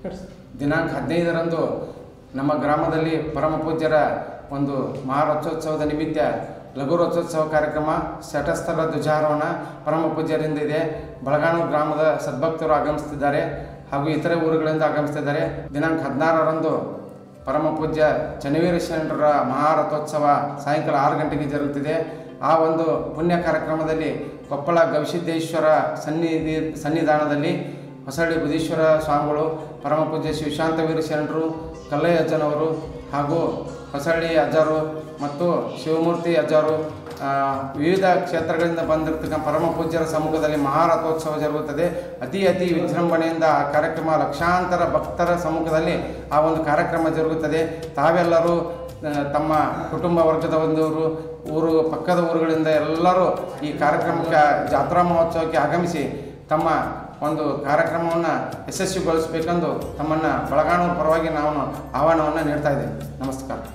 ದಿನಾಂಕ ಹದಿನೈದರಂದು ನಮ್ಮ ಗ್ರಾಮದಲ್ಲಿ ಪರಮ ಪೂಜ್ಯರ ಒಂದು ಮಹಾರಥೋತ್ಸವದ ನಿಮಿತ್ತ ಲಘು ರಥೋತ್ಸವ ಕಾರ್ಯಕ್ರಮ ಶಟಸ್ಥಲ ಧ್ವಜಾರೋಹಣ ಪರಮ ಪೂಜ್ಯರಿಂದ ಇದೆ ಬಳಗಾಣೂರು ಗ್ರಾಮದ ಸದ್ಭಕ್ತರು ಆಗಮಿಸ್ತಿದ್ದಾರೆ ಹಾಗೂ ಇತರೆ ಊರುಗಳಿಂದ ಆಗಮಿಸ್ತಿದ್ದಾರೆ ದಿನಾಂಕ ಹದಿನಾರರಂದು ಪರಮ ಪೂಜ್ಯ ಚನ್ನವೀರ ಶರಣರ ಮಹಾರಥೋತ್ಸವ ಸಾಯಂಕಾಲ ಆರು ಗಂಟೆಗೆ ಜರುಗುತ್ತಿದೆ ಆ ಒಂದು ಪುಣ್ಯ ಕಾರ್ಯಕ್ರಮದಲ್ಲಿ ಕೊಪ್ಪಳ ಗವಿಸಿದ್ದೇಶ್ವರ ಸನ್ನಿಧಿ ಸನ್ನಿಧಾನದಲ್ಲಿ ಹೊಸಳ್ಳಿ ಬುಧೀಶ್ವರ ಸ್ವಾಮಿಗಳು ಪರಮ ಪೂಜ್ಯ ಶಿವಶಾಂತವೀರ ಶರಣರು ಕಲ್ಲಯ್ಯ ಅಜ್ಜನವರು ಹಾಗೂ ಹೊಸಳ್ಳಿ ಅಜ್ಜರು ಮತ್ತು ಶಿವಮೂರ್ತಿ ಅಜ್ಜರು ಆ, ವಿವಿಧ ಕ್ಷೇತ್ರಗಳಿಂದ ಬಂದಿರತಕ್ಕಂಥ ಪರಮ ಪೂಜ್ಯರ ಸಮ್ಮುಖದಲ್ಲಿ ಮಹಾರಥೋತ್ಸವ ಜರುಗುತ್ತದೆ ಅತಿ ಅತಿ ವಿಜೃಂಭಣೆಯಿಂದ ಆ ಕಾರ್ಯಕ್ರಮ ಲಕ್ಷಾಂತರ ಭಕ್ತರ ಸಮ್ಮುಖದಲ್ಲಿ ಆ ಒಂದು ಕಾರ್ಯಕ್ರಮ ಜರುಗುತ್ತದೆ ತಾವೆಲ್ಲರೂ ಆ, ತಮ್ಮ ಕುಟುಂಬ ವರ್ಗದ ಒಂದವರು ಊರು ಪಕ್ಕದ ಊರುಗಳಿಂದ ಎಲ್ಲರೂ ಈ ಕಾರ್ಯಕ್ರಮಕ್ಕೆ ಜಾತ್ರಾ ಮಹೋತ್ಸವಕ್ಕೆ ಆಗಮಿಸಿ ತಮ್ಮ ಒಂದು ಕಾರ್ಯಕ್ರಮವನ್ನು ಯಶಸ್ವಿಗೊಳಿಸಬೇಕೆಂದು ತಮ್ಮನ್ನು ಬಳಗಾಣೂರು ಪರವಾಗಿ ನಾವು ಆಹ್ವಾನವನ್ನು ನೀಡ್ತಾ ಇದ್ದೇವೆ ನಮಸ್ಕಾರ